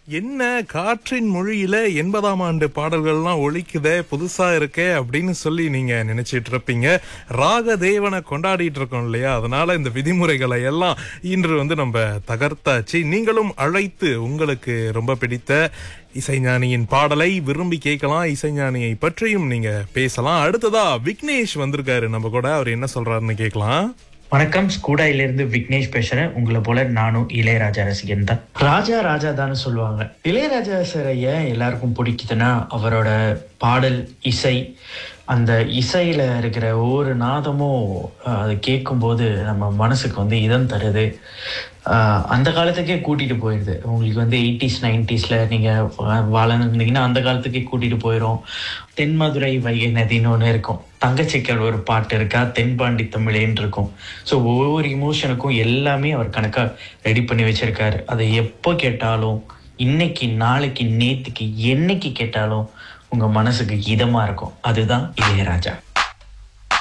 என்ன காற்றின் மொழியில எண்பதாம் ஆண்டு பாடல்கள்லாம் ஒழிக்குதே புதுசா இருக்கே அப்படின்னு சொல்லி நீங்க நினைச்சிட்டு இருப்பீங்க ராக தேவனை கொண்டாடிட்டு இருக்கோம் இல்லையா அதனால இந்த விதிமுறைகளை எல்லாம் இன்று வந்து நம்ம தகர்த்தாச்சு நீங்களும் அழைத்து உங்களுக்கு ரொம்ப பிடித்த இசைஞானியின் பாடலை விரும்பி கேட்கலாம் இசைஞானியை பற்றியும் நீங்க பேசலாம் அடுத்ததா விக்னேஷ் வந்திருக்காரு நம்ம கூட அவர் என்ன சொல்றாருன்னு கேட்கலாம் வணக்கம் ஸ்கூடாயிலிருந்து விக்னேஷ் பேசுறேன் உங்களை போல நானும் இளையராஜா ரசிகன் தான் ராஜா ராஜா தான் சொல்லுவாங்க இளையராஜா சார் ஏன் எல்லாருக்கும் பிடிக்குதுன்னா அவரோட பாடல் இசை அந்த இசையில இருக்கிற ஒவ்வொரு நாதமும் அஹ், அது கேட்கும்போது நம்ம மனசுக்கு வந்து இதம் தருது அஹ், அந்த காலத்துக்கே கூட்டிட்டு போயிடுது உங்களுக்கு வந்து எயிட்டிஸ் நைன்டிஸ்ல நீங்க வ- வளர்ந்துருந்தீங்கன்னா அந்த காலத்துக்கே கூட்டிட்டு போயிடும் தென்மதுரை வைகை நதின்னு ஒன்று இருக்கும் தங்கச்சிக்கல் ஒரு பாட்டு இருக்கா தென்பாண்டி தமிழேன்னு இருக்கும் ஸோ ஒவ்வொரு இமோஷனுக்கும் எல்லாமே அவர் கணக்கா ரெடி பண்ணி வச்சிருக்காரு அதை எப்போ கேட்டாலும் இன்னைக்கு நாளைக்கு நேத்துக்கு என்னைக்கு கேட்டாலும் உங்க மனசுக்கு இதமா இருக்கும் அதுதான் இளையராஜா